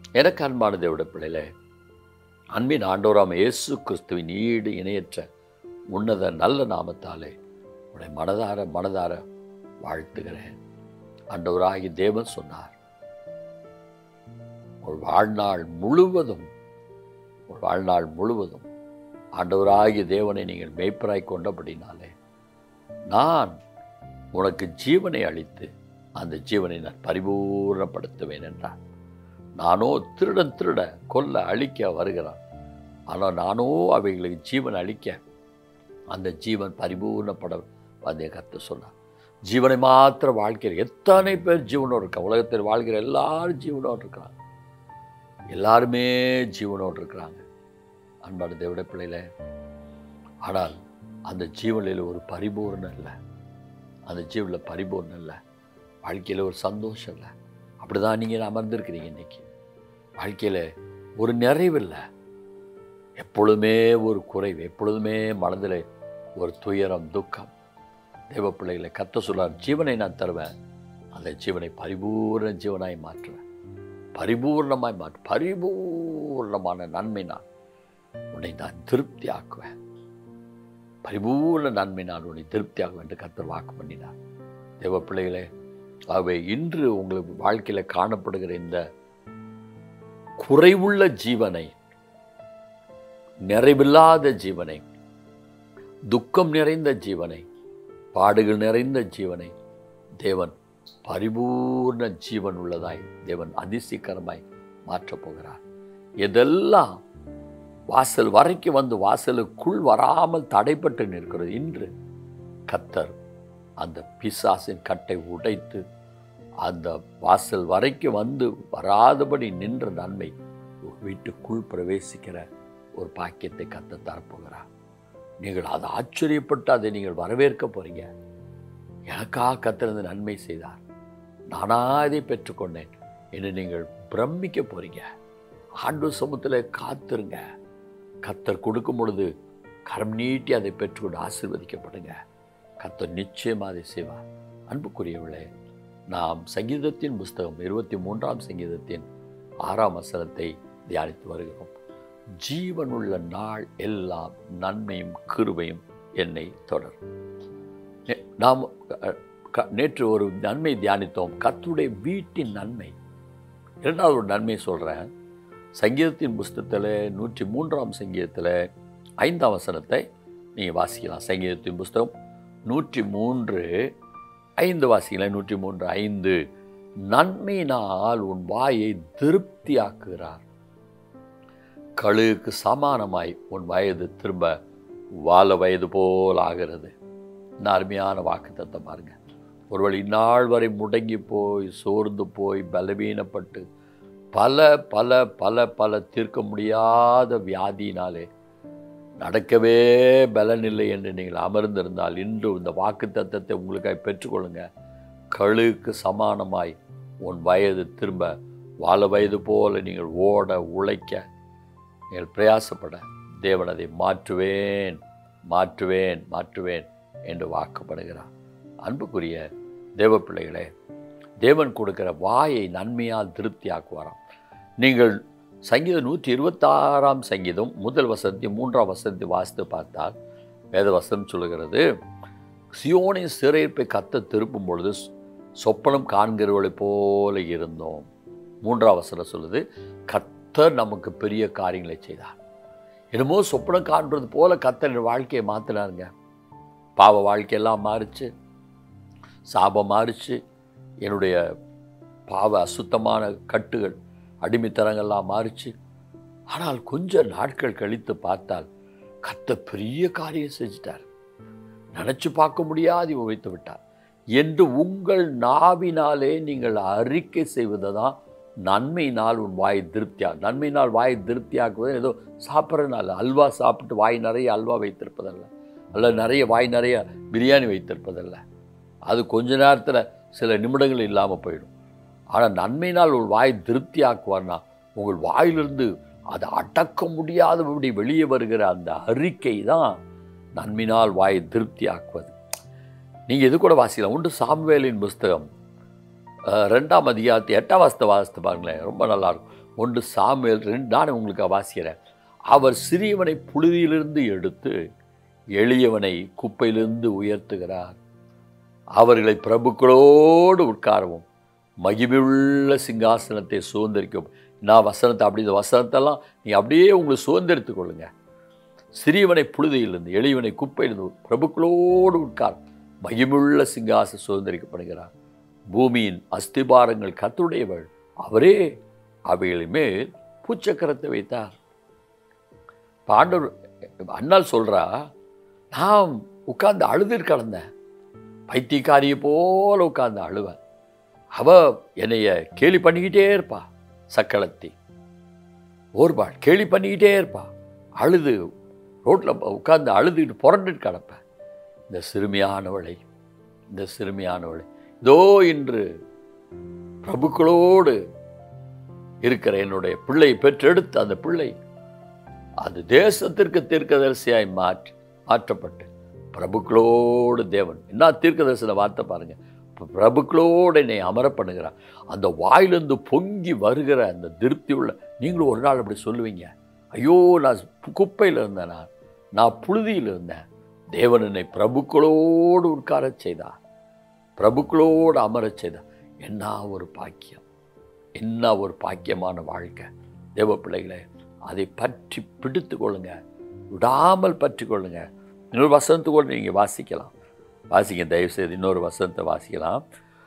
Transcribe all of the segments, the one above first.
எனக்கு அன்பான தேவட பிள்ளையில அன்பின் ஆண்டோராம் இயேசு கிறிஸ்துவின் ஈடு இணையற்ற உன்னத நல்ல நாமத்தாலே உன்னை மனதார மனதார வாழ்த்துகிறேன் ஆண்டவராகி தேவன் சொன்னார் ஒரு வாழ்நாள் முழுவதும் ஒரு வாழ்நாள் முழுவதும் ஆண்டவராகிய தேவனை நீங்கள் மெய்ப்பராய் கொண்டபடினாலே நான் உனக்கு ஜீவனை அளித்து அந்த ஜீவனை நான் பரிபூர்ணப்படுத்துவேன் என்றார் நானோ திருடன் திருட கொல்ல அழிக்க வருகிறான் ஆனால் நானோ அவைகளுக்கு ஜீவன் அளிக்க அந்த ஜீவன் பரிபூர்ணப்பட வந்தே கற்று சொன்னார் ஜீவனை மாத்திர வாழ்க்கையில் எத்தனை பேர் ஜீவனோடு இருக்கா உலகத்தில் வாழ்கிற எல்லாரும் ஜீவனோடு இருக்கிறாங்க எல்லாருமே ஜீவனோடு இருக்கிறாங்க அன்பான தேவட பிள்ளையில ஆனால் அந்த ஜீவனில் ஒரு பரிபூர்ணம் இல்லை அந்த ஜீவனில் பரிபூர்ணம் இல்லை வாழ்க்கையில் ஒரு சந்தோஷம் இல்லை அப்படி தான் நீங்கள் அமர்ந்திருக்கிறீங்க இன்னைக்கு வாழ்க்கையில் ஒரு நிறைவில்லை எப்பொழுதுமே ஒரு குறைவு எப்பொழுதுமே மனதில் ஒரு துயரம் துக்கம் தேவ பிள்ளைகளை கத்த சொல்லார் ஜீவனை நான் தருவேன் அந்த ஜீவனை பரிபூர்ண ஜீவனாய் மாற்றுவேன் பரிபூர்ணமாய் மாற்று பரிபூர்ணமான நன்மை நான் உன்னை நான் திருப்தி ஆக்குவேன் பரிபூர்ண நன்மை நான் உன்னை திருப்தி ஆக்குவேன் என்று கத்தர் வாக்கு பண்ணினார் தேவ பிள்ளைகளே அவை இன்று உங்களுக்கு வாழ்க்கையில் காணப்படுகிற இந்த குறைவுள்ள ஜீவனை நிறைவில்லாத ஜீவனை துக்கம் நிறைந்த ஜீவனை பாடுகள் நிறைந்த ஜீவனை தேவன் பரிபூர்ண ஜீவன் உள்ளதாய் தேவன் அதிசீக்கிரமாய் மாற்றப் போகிறார் எதெல்லாம் வாசல் வரைக்கும் வந்து வாசலுக்குள் வராமல் தடைப்பட்டு நிற்கிறது இன்று கத்தர் அந்த பிசாசின் கட்டை உடைத்து அந்த வாசல் வரைக்கும் வந்து வராதபடி நின்ற நன்மை வீட்டுக்குள் பிரவேசிக்கிற ஒரு பாக்கியத்தை கத்த தரப்போகிறார் நீங்கள் அதை ஆச்சரியப்பட்டு அதை நீங்கள் வரவேற்க போறீங்க எனக்காக கத்திருந்து நன்மை செய்தார் நானா இதை பெற்றுக்கொண்டேன் என்று நீங்கள் பிரமிக்க போறீங்க ஆண்டு சமூகத்தில் காத்துருங்க கத்தர் கொடுக்கும் பொழுது கரம் நீட்டி அதை பெற்றுக்கொண்டு ஆசீர்வதிக்கப்படுங்க கத்தர் நிச்சயமாக அதை செய்வார் அன்புக்குரியவர்களே நாம் சங்கீதத்தின் புஸ்தகம் இருபத்தி மூன்றாம் சங்கீதத்தின் ஆறாம் வசனத்தை தியானித்து வருகிறோம் ஜீவனுள்ள நாள் எல்லாம் நன்மையும் கிருபையும் என்னை தொடரும் நே- நாம் அஹ், க- நேற்று ஒரு நன்மை தியானித்தோம் கர்த்தருடைய வீட்டின் நன்மை இரண்டாவது ஒரு நன்மை சொல்கிறேன் சங்கீதத்தின் புஸ்தகத்தில் நூற்றி மூன்றாம் சங்கீதத்தில் ஐந்தாம் வசனத்தை நீங்கள் வாசிக்கலாம் சங்கீதத்தின் புஸ்தகம் நூற்றி மூன்று ஐந்து வாசிக்கலாம் நூற்றி மூன்று ஐந்து நன்மையினால் உன் வாயை திருப்தியாக்குகிறார் கழுகுக்கு சமானமாய் உன் வயது திரும்ப வாழ வயது போல் ஆகிறது இந்த அருமையான வாக்கு பாருங்க ஒருவேளை இந்நாள் வரை முடங்கி போய் சோர்ந்து போய் பலவீனப்பட்டு பல பல பல பல தீர்க்க முடியாத வியாதியினாலே நடக்கவே பலனில்லை என்று நீங்கள் அமர்ந்திருந்தால் இன்று இந்த வாக்கு தத்தத்தை உங்களுக்காக பெற்றுக்கொள்ளுங்க கழுகுக்கு சமானமாய் உன் வயது திரும்ப வாழ வயது போல நீங்கள் ஓட உழைக்க நீங்கள் பிரயாசப்பட தேவன் அதை மாற்றுவேன் மாற்றுவேன் மாற்றுவேன் என்று வாக்குப்படுகிறார் அன்புக்குரிய தேவ பிள்ளைகளே தேவன் கொடுக்கிற வாயை நன்மையால் திருப்தியாக்குவாராம் நீங்கள் சங்கீதம் நூற்றி இருபத்தாறாம் சங்கீதம் முதல் வசனத்தை மூன்றாம் வசனத்தை வாசித்து பார்த்தால் வேத வசனம் சொல்லுகிறது சியோனின் சிறையிருப்பை கத்த திருப்பும் பொழுது சொப்பனம் காண்கிறவளைப் போல இருந்தோம் மூன்றாம் வசனம் சொல்லுது கத்தர் நமக்கு பெரிய காரியங்களை செய்தார் என்னமோ சொப்பனம் காண்றது போல கத்தர் என் வாழ்க்கையை மாற்றினாருங்க பாவ வாழ்க்கையெல்லாம் மாறிச்சு சாபம் மாறிச்சு என்னுடைய பாவ அசுத்தமான கட்டுகள் அடிமைத்தனங்கள்லாம் மாறிச்சு ஆனால் கொஞ்ச நாட்கள் கழித்து பார்த்தால் கத்த பெரிய காரியம் செஞ்சிட்டார் நினச்சி பார்க்க முடியாது வைத்து விட்டார் என்று உங்கள் நாவினாலே நீங்கள் அறிக்கை செய்வது தான் நன்மையினால் உன் வாய் திருப்தியா நன்மையினால் வாய் திருப்தியாக்குவது ஏதோ சாப்பிட்றதுனால அல்வா சாப்பிட்டு வாய் நிறைய அல்வா வைத்திருப்பதல்ல அல்ல நிறைய வாய் நிறைய பிரியாணி வைத்திருப்பதல்ல அது கொஞ்ச நேரத்தில் சில நிமிடங்கள் இல்லாமல் போயிடும் ஆனால் நன்மையினால் ஒரு வாய் திருப்தி ஆக்குவார்னா உங்கள் வாயிலிருந்து அதை அடக்க முடியாதபடி வெளியே வருகிற அந்த அறிக்கை தான் நன்மையினால் வாயை திருப்தி ஆக்குவது நீங்கள் இது கூட வாசிக்கலாம் உண்டு சாம்வேலின் புஸ்தகம் அஹ், ரெண்டாம் அதிகாரத்தை எட்டாம் வாசத்தை வாசித்து பாருங்களேன் ரொம்ப நல்லாயிருக்கும் ஒன்று சாமுவேல் ரெண்டு நான் உங்களுக்கு வாசிக்கிறேன் அவர் சிறியவனை புழுதியிலிருந்து எடுத்து எளியவனை குப்பையிலிருந்து உயர்த்துகிறார் அவர்களை பிரபுக்களோடு உட்காரவும் மகிமையுள்ள சிங்காசனத்தை சுதந்திரிக்கும் நான் வசனத்தை அப்படி இந்த வசனத்தெல்லாம் நீ அப்படியே உங்களை சுதந்திரித்துக் கொள்ளுங்க சிறியவனை புழுதியிலிருந்து எளியவனை குப்பையிலிருந்து பிரபுக்களோடு உட்கார் மகிமுள்ள சிங்காச சுதந்திரிக்கப்படுகிறார் பூமியின் அஸ்திபாரங்கள் கத்துடையவள் அவரே அவைகளின் மேல் பூச்சக்கரத்தை வைத்தார் இப்ப ஆண்டவர் அண்ணால் சொல்றா நான் உட்கார்ந்து அழுது கடந்தேன் பைத்தியக்காரியை போல உட்கார்ந்து அழுவேன் அவ என்னைய கேலி பண்ணிக்கிட்டே இருப்பா சக்களத்தி ஓர்பாள் கேலி பண்ணிக்கிட்டே இருப்பா அழுது ரோட்டில் உட்கார்ந்து அழுதுகிட்டு புரண்டுட்டு கிடப்பேன் இந்த சிறுமியானவளை இந்த சிறுமியானவளை இதோ இன்று பிரபுக்களோடு இருக்கிற என்னுடைய பிள்ளை பெற்றெடுத்த அந்த பிள்ளை அது தேசத்திற்கு தீர்க்கதரிசியாய் மாற்றி மாற்றப்பட்டு பிரபுக்களோடு தேவன் என்ன தீர்க்கதரிசன வார்த்தை பாருங்க பிரபுக்களோடு என்னை அமர பண்ணுகிறார் அந்த வாயிலிருந்து பொங்கி வருகிற அந்த திருப்தி உள்ள நீங்களும் ஒரு நாள் அப்படி சொல்லுவீங்க ஐயோ நான் குப்பையில் இருந்தேன் நான் நான் புழுதியில் இருந்தேன் தேவன் என்னை பிரபுக்களோடு உட்காரச் செய்தார் பிரபுக்களோடு அமரச் செய்தார் என்ன ஒரு பாக்கியம் என்ன ஒரு பாக்கியமான வாழ்க்கை தேவ பிள்ளைகளே அதை பற்றி பிடித்து கொள்ளுங்க விடாமல் பற்றி கொள்ளுங்க இன்னொரு வசனத்து கூட நீங்கள் வாசிக்கலாம் வாசிங்க தயவுசெய்து இன்னொரு வசனத்தை வாசிக்கலாம்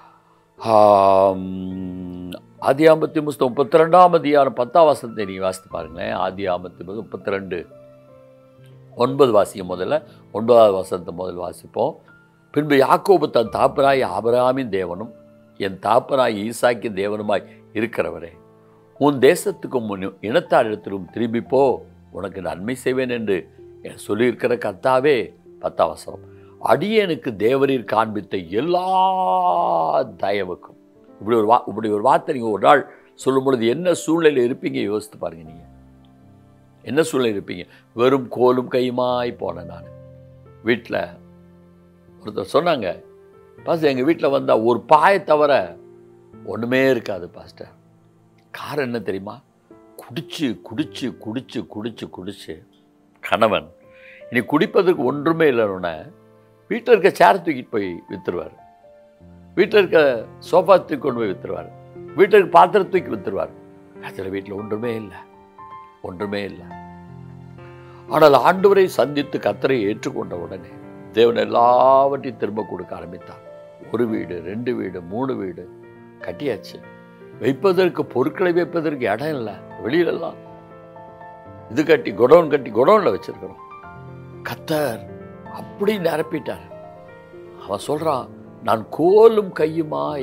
ஆதி ஆம்பத்தி புஸ்தகம் முப்பத்தி ரெண்டாம் அதிகாரம் பத்தாம் வசனத்தை நீங்கள் வாசித்து பாருங்களேன் ஆதி ஆம்பத்தி முப்பத்தி ரெண்டு ஒன்பது வாசிக்கும் முதல்ல ஒன்பதாவது வசனத்தை முதல் வாசிப்போம் பின்பு யாக்கோபு தன் தாப்பனாய் ஆபராமின் தேவனும் என் தாப்பனாய் ஈசாக்கின் தேவனுமாய் இருக்கிறவரே உன் தேசத்துக்கும் உன் இனத்தாரிடத்திலும் திரும்பி போ உனக்கு நன்மை செய்வேன் என்று என் சொல்லியிருக்கிற கர்த்தாவே பத்தாம் வசனம் அடியனுக்கு தேவரீர் காண்பித்த எல்லா தயவுக்கும் இப்படி ஒரு வா இப்படி ஒரு வார்த்தை நீங்கள் ஒரு நாள் சொல்லும் பொழுது என்ன சூழ்நிலையில் இருப்பீங்க யோசித்து பாருங்க நீங்கள் என்ன சூழ்நிலை இருப்பீங்க வெறும் கோலும் கையுமாய் போனேன் நான் வீட்டில் ஒருத்தர் சொன்னாங்க பாஸ்டர் எங்கள் வீட்டில் வந்தால் ஒரு பாயை தவிர ஒன்றுமே இருக்காது பாஸ்டர் காரணம் என்ன தெரியுமா குடிச்சு குடிச்சு குடிச்சு குடிச்சு குடிச்சு கணவன் இனி குடிப்பதற்கு ஒன்றுமே இல்லைன்னு வீட்டில் இருக்க சேர் தூக்கிட்டு போய் விற்றுருவார் வீட்டில் இருக்க சோஃபா தூக்கி கொண்டு போய் விற்றுருவார் வீட்டில் இருக்க பாத்திரம் தூக்கி விற்றுருவார் அதில் வீட்டில் ஒன்றுமே இல்லை ஒன்றுமே இல்லை ஆனால் ஆண்டவரை சந்தித்து கத்தரை ஏற்றுக்கொண்ட உடனே தேவன் எல்லாவற்றையும் திரும்ப கொடுக்க ஆரம்பித்தார் ஒரு வீடு ரெண்டு வீடு மூணு வீடு கட்டியாச்சு வைப்பதற்கு பொருட்களை வைப்பதற்கு இடம் இல்லை வெளியிலெல்லாம் இது கட்டி குடோன் கட்டி குடோனில் வச்சிருக்கிறோம் கத்தர் அப்படி நிரப்பிட்டார் அவன் சொல்றான் நான் கோலும் கையுமாய்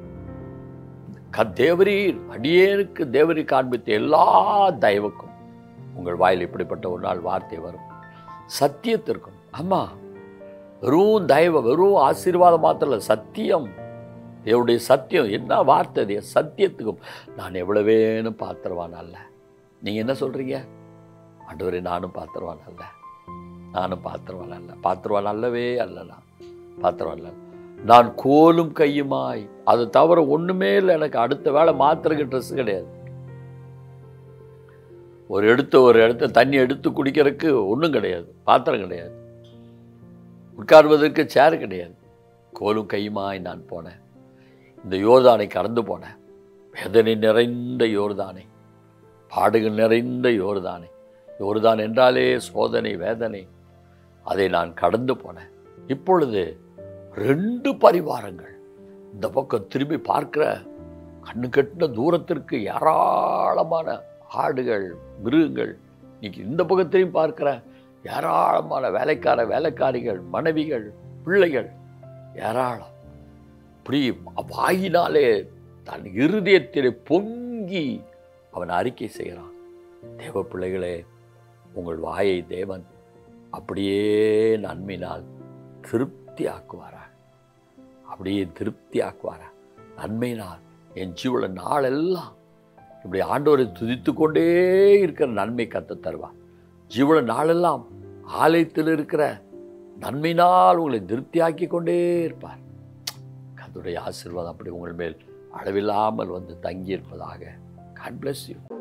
க தேவரீர் அடியேனுக்கு தேவரி காண்பித்த எல்லா தயவுக்கும் உங்கள் வாயில் இப்படிப்பட்ட ஒரு நாள் வார்த்தை வரும் சத்தியத்திற்கும் ஆமா வெறும் தயவு வெறும் ஆசீர்வாதம் மாத்திரம் இல்லை சத்தியம் தேவனுடைய சத்தியம் என்ன வார்த்தை அது சத்தியத்துக்கும் நான் எவ்வளவேன்னு பாத்திரவான் அல்ல நீங்கள் என்ன சொல்கிறீங்க ஆண்டவரே நானும் பாத்திரவான் அல்ல நானும் பாத்திரவான் அல்ல பாத்திரவான் அல்லவே அல்ல நான் பாத்திரவான் அல்ல நான் கோலும் கையுமாய் அது தவிர ஒன்றுமே இல்லை எனக்கு அடுத்த வேலை மாத்திரக்கு ட்ரெஸ் கிடையாது ஒரு எடுத்து ஒரு இடத்த தண்ணி எடுத்து குடிக்கிறதுக்கு ஒன்றும் கிடையாது பாத்திரம் கிடையாது உட்கார்வதற்கு சேர் கிடையாது கோலும் கையுமாய் நான் போனேன் இந்த யோர்தானை கடந்து போனேன் வேதனை நிறைந்த யோர்தானை பாடுகள் நிறைந்த யோர்தானை யோர்தான் என்றாலே சோதனை வேதனை அதை நான் கடந்து போனேன் இப்பொழுது ரெண்டு பரிவாரங்கள் இந்த பக்கம் திரும்பி பார்க்கிற கண்ணு கட்டின தூரத்திற்கு ஏராளமான ஆடுகள் மிருகங்கள் இன்னைக்கு இந்த பக்கம் திரும்பி பார்க்கிற ஏராளமான வேலைக்கார வேலைக்காரிகள் மனைவிகள் பிள்ளைகள் ஏராளம் இப்படி வாயினாலே தன் இருதயத்திலே பொங்கி அவன் அறிக்கை செய்கிறான் தேவ பிள்ளைகளே உங்கள் வாயை தேவன் அப்படியே நன்மையினால் திருப்தி ஆக்குவாரா அப்படியே திருப்தி ஆக்குவாரா நன்மையினால் என் ஜீவன நாளெல்லாம் இப்படி ஆண்டவரை துதித்து கொண்டே இருக்கிற நன்மை கத்த தருவார் ஜீவன நாளெல்லாம் ஆலயத்தில் இருக்கிற நன்மையினால் உங்களை திருப்தியாக்கி கொண்டே இருப்பார் கத்துடைய ஆசீர்வாதம் அப்படி உங்கள் மேல் அளவில்லாமல் வந்து தங்கி இருப்பதாக காட் bless யூ